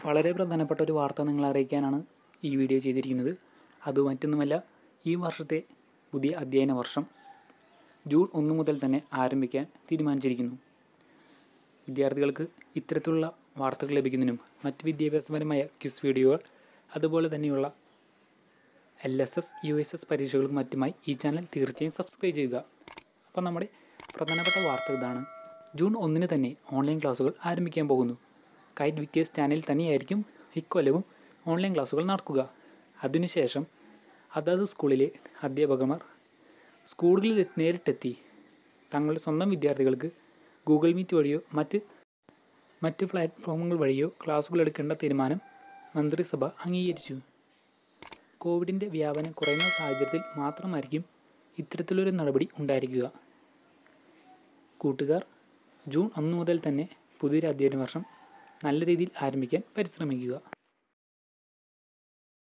വളരെ പ്രധാനപ്പെട്ട ഒരു വാർത്ത നിങ്ങളെ അറിയിക്കാനാണ് ഈ വീഡിയോ ചെയ്തിരിക്കുന്നത് അത് മറ്റൊന്നുമല്ല ഈ വർഷത്തെ പുതിയ അധ്യയന വർഷം ജൂൺ ഒന്ന് മുതൽ തന്നെ ആരംഭിക്കാൻ തീരുമാനിച്ചിരിക്കുന്നു വിദ്യാർത്ഥികൾക്ക് ഇത്തരത്തിലുള്ള വാർത്തകൾ ലഭിക്കുന്നതിനും മറ്റ് വിദ്യാഭ്യാസപരമായ ക്വിസ് വീഡിയോകൾ അതുപോലെ തന്നെയുള്ള L S S U S S പരീക്ഷകൾക്കും മറ്റുമായി ഈ ചാനൽ തീർച്ചയായും സബ്സ്ക്രൈബ് ചെയ്യുക അപ്പോൾ നമ്മുടെ പ്രധാനപ്പെട്ട വാർത്ത ഇതാണ് ജൂൺ ഒന്നിന് തന്നെ ഓൺലൈൻ ക്ലാസ്സുകൾ ആരംഭിക്കാൻ പോകുന്നു കൈറ്റ് വിക്ടേഴ്സ് ചാനലിൽ തന്നെയായിരിക്കും ഇക്കൊല്ലവും ഓൺലൈൻ ക്ലാസ്സുകൾ നടക്കുക അതിനുശേഷം അതത് സ്കൂളിലെ അധ്യാപകന്മാർ സ്കൂളുകളിൽ നേരിട്ടെത്തി തങ്ങളുടെ സ്വന്തം വിദ്യാർത്ഥികൾക്ക് ഗൂഗിൾ മീറ്റ് വഴിയോ മറ്റ് മറ്റ് പ്ലാറ്റ്ഫോമുകൾ വഴിയോ ക്ലാസ്സുകൾ എടുക്കേണ്ട തീരുമാനം മന്ത്രിസഭ അംഗീകരിച്ചു കോവിഡിൻ്റെ വ്യാപനം കുറയുന്ന സാഹചര്യത്തിൽ മാത്രമായിരിക്കും ഇത്തരത്തിലൊരു നടപടി ഉണ്ടായിരിക്കുക കൂട്ടുകാർ ജൂൺ ഒന്ന് മുതൽ തന്നെ പുതിയൊരു അധ്യയന വർഷം നല്ല രീതിയിൽ ആരംഭിക്കാൻ പരിശ്രമിക്കുക